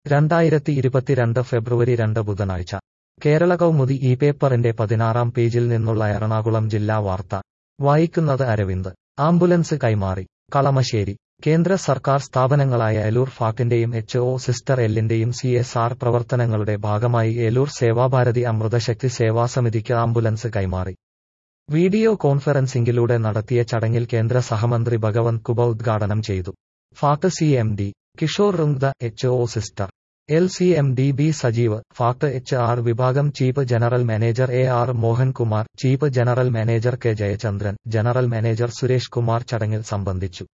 രണ്ടായിരത്തി ഇരുപത്തിരണ്ട് ഫെബ്രുവരി രണ്ട് ബുധനാഴ്ച കേരള കൗമുദി ഈ പേപ്പറിന്റെ പതിനാറാം പേജിൽ നിന്നുള്ള എറണാകുളം ജില്ലാ വാർത്ത വായിക്കുന്നത് അരവിന്ദ് ആംബുലൻസ് കൈമാറി കളമശ്ശേരി കേന്ദ്ര സർക്കാർ സ്ഥാപനങ്ങളായ എലൂർ ഫാക്ടിന്റെയും എച്ച് ഒ സിസ്റ്റർ എല്ലിന്റെയും സി എസ് ആർ പ്രവർത്തനങ്ങളുടെ ഭാഗമായി ഏലൂർ സേവാഭാരതി അമൃതശക്തി സേവാസമിതിക്ക് ആംബുലൻസ് കൈമാറി വീഡിയോ കോൺഫറൻസിംഗിലൂടെ നടത്തിയ ചടങ്ങിൽ കേന്ദ്ര സഹമന്ത്രി ഭഗവന്ത് കുബ ഉദ്ഘാടനം ചെയ്തു FACT C M D Kishor Rungta H O സിസ്റ്റർ L C M D B Sajeev FACT H R വിഭാഗം chief general manager A R Mohankumar chief general manager K Jayachandran general manager Suresh Kumar ചടങ്ങിൽ സംബന്ധിച്ചു